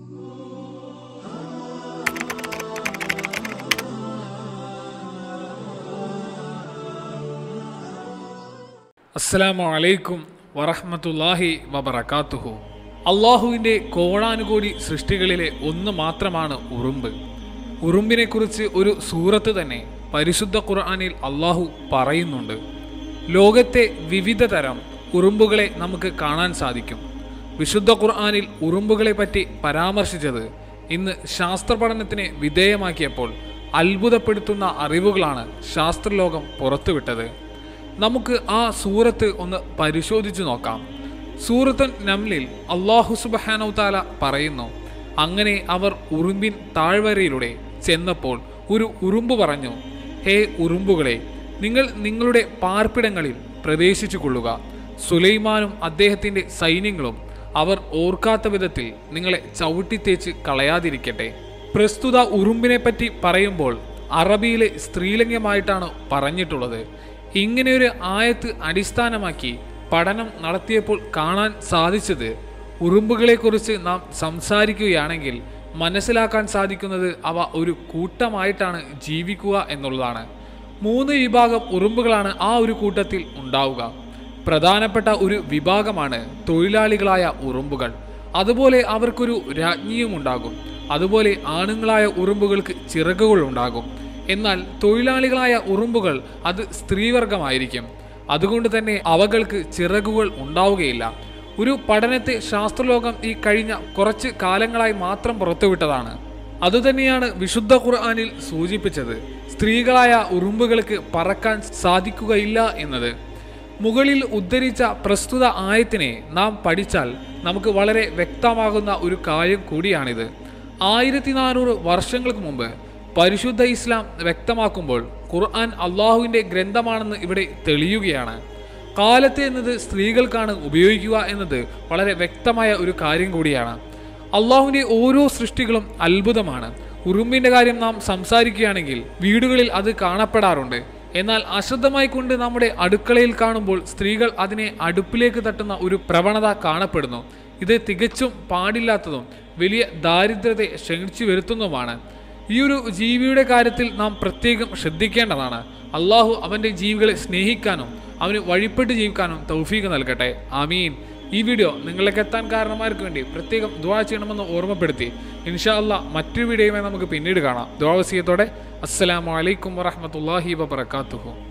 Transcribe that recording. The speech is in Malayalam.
അസ്സലാമു അലൈക്കും വറഹ്മത്തുള്ളാഹി വബറകാതുഹു അള്ളാഹുവിൻ്റെ കോടാനുകോടി സൃഷ്ടികളിലെ ഒന്ന് മാത്രമാണ് ഉറുമ്പ് ഉറുമ്പിനെക്കുറിച്ച് ഒരു സൂറത്ത് തന്നെ പരിശുദ്ധ ഖുർആനിൽ അള്ളാഹു പറയുന്നുണ്ട് ലോകത്തെ വിവിധ തരം ഉറുമ്പുകളെ നമുക്ക് കാണാൻ സാധിക്കും വിശുദ്ധ ഖുർആനിൽ ഉറുമ്പുകളെ പറ്റി പരാമർശിച്ചത് ഇന്ന് ശാസ്ത്ര പഠനത്തിന് വിധേയമാക്കിയപ്പോൾ അത്ഭുതപ്പെടുത്തുന്ന അറിവുകളാണ് ശാസ്ത്രലോകം പുറത്തുവിട്ടത് നമുക്ക് ആ സൂറത്ത് ഒന്ന് പരിശോധിച്ചു നോക്കാം സൂറത്ത് നംലിൽ അള്ളാഹു സുബഹാനോ താല പറയുന്നു അങ്ങനെ അവർ ഉറുമ്പിൻ താഴ്വരയിലൂടെ ചെന്നപ്പോൾ ഒരു ഉറുമ്പ് പറഞ്ഞു ഹേ ഉറുമ്പുകളെ നിങ്ങൾ നിങ്ങളുടെ പാർപ്പിടങ്ങളിൽ പ്രവേശിച്ചു കൊള്ളുക സുലൈമാനും അദ്ദേഹത്തിന്റെ സൈന്യങ്ങളും അവർ ഓർക്കാത്ത വിധത്തിൽ നിങ്ങളെ ചവിട്ടിത്തേച്ച് കളയാതിരിക്കട്ടെ പ്രസ്തുത ഉറുമ്പിനെ പറ്റി പറയുമ്പോൾ അറബിയിലെ സ്ത്രീലിംഗമായിട്ടാണ് പറഞ്ഞിട്ടുള്ളത് ഇങ്ങനെയൊരു ആയത്ത് അടിസ്ഥാനമാക്കി പഠനം നടത്തിയപ്പോൾ കാണാൻ സാധിച്ചത് ഉറുമ്പുകളെക്കുറിച്ച് നാം സംസാരിക്കുകയാണെങ്കിൽ മനസ്സിലാക്കാൻ സാധിക്കുന്നത് അവ ഒരു കൂട്ടമായിട്ടാണ് ജീവിക്കുക എന്നുള്ളതാണ് മൂന്ന് വിഭാഗം ഉറുമ്പുകളാണ് ആ ഒരു കൂട്ടത്തിൽ ഉണ്ടാവുക പ്രധാനപ്പെട്ട ഒരു വിഭാഗമാണ് തൊഴിലാളികളായ ഉറുമ്പുകൾ അതുപോലെ അവർക്കൊരു രാജ്ഞിയും ഉണ്ടാകും അതുപോലെ ആണുങ്ങളായ ഉറുമ്പുകൾക്ക് ചിറകുകൾ ഉണ്ടാകും എന്നാൽ തൊഴിലാളികളായ ഉറുമ്പുകൾ അത് സ്ത്രീവർഗമായിരിക്കും അതുകൊണ്ട് തന്നെ അവകൾക്ക് ചിറകുകൾ ഉണ്ടാവുകയില്ല ഒരു പഠനത്തെ ശാസ്ത്രലോകം ഈ കഴിഞ്ഞ കുറച്ച് കാലങ്ങളായി മാത്രം പുറത്തുവിട്ടതാണ് അതുതന്നെയാണ് വിശുദ്ധ ഖുർആനിൽ സൂചിപ്പിച്ചത് സ്ത്രീകളായ ഉറുമ്പുകൾക്ക് പറക്കാൻ സാധിക്കുകയില്ല എന്നത് മുകളിൽ ഉദ്ധരിച്ച പ്രസ്തുത ആയത്തിനെ നാം പഠിച്ചാൽ നമുക്ക് വളരെ വ്യക്തമാകുന്ന ഒരു കാര്യം കൂടിയാണിത് ആയിരത്തി നാനൂറ് വർഷങ്ങൾക്ക് മുമ്പ് പരിശുദ്ധ ഇസ്ലാം വ്യക്തമാക്കുമ്പോൾ ഖുർആൻ അള്ളാഹുവിൻ്റെ ഗ്രന്ഥമാണെന്ന് ഇവിടെ തെളിയുകയാണ് കാലത്ത് എന്നത് സ്ത്രീകൾക്കാണ് ഉപയോഗിക്കുക എന്നത് വളരെ വ്യക്തമായ ഒരു കാര്യം കൂടിയാണ് അള്ളാഹുവിൻ്റെ ഓരോ സൃഷ്ടികളും അത്ഭുതമാണ് ഉറുമ്പിൻ്റെ കാര്യം നാം സംസാരിക്കുകയാണെങ്കിൽ വീടുകളിൽ അത് കാണപ്പെടാറുണ്ട് എന്നാൽ അശ്രദ്ധമായി കൊണ്ട് നമ്മുടെ അടുക്കളയിൽ കാണുമ്പോൾ സ്ത്രീകൾ അതിനെ അടുപ്പിലേക്ക് തട്ടുന്ന ഒരു പ്രവണത കാണപ്പെടുന്നു ഇത് തികച്ചും പാടില്ലാത്തതും വലിയ ദാരിദ്ര്യത്തെ ക്ഷണിച്ചു വരുത്തുന്നതുമാണ് ഈ ഒരു ജീവിയുടെ കാര്യത്തിൽ നാം പ്രത്യേകം ശ്രദ്ധിക്കേണ്ടതാണ് അള്ളാഹു അവൻ്റെ ജീവികളെ സ്നേഹിക്കാനും അവന് വഴിപ്പെട്ട് ജീവിക്കാനും തൗഫീഖ് നൽകട്ടെ ആമീൻ ഈ വീഡിയോ നിങ്ങളിലേക്ക് എത്താൻ കാരണന്മാർക്ക് വേണ്ടി പ്രത്യേകം ദ്വാ ചെയ്യണമെന്ന് ഓർമ്മപ്പെടുത്തി ഇൻഷാ അല്ലാ മറ്റൊരു വീഡിയോയുമായി നമുക്ക് പിന്നീട് കാണാം ദ്വാവസീയത്തോടെ അസ്സലാമു അലൈക്കും വറഹമത്തല്ലാഹി വബർക്കാത്തുഹു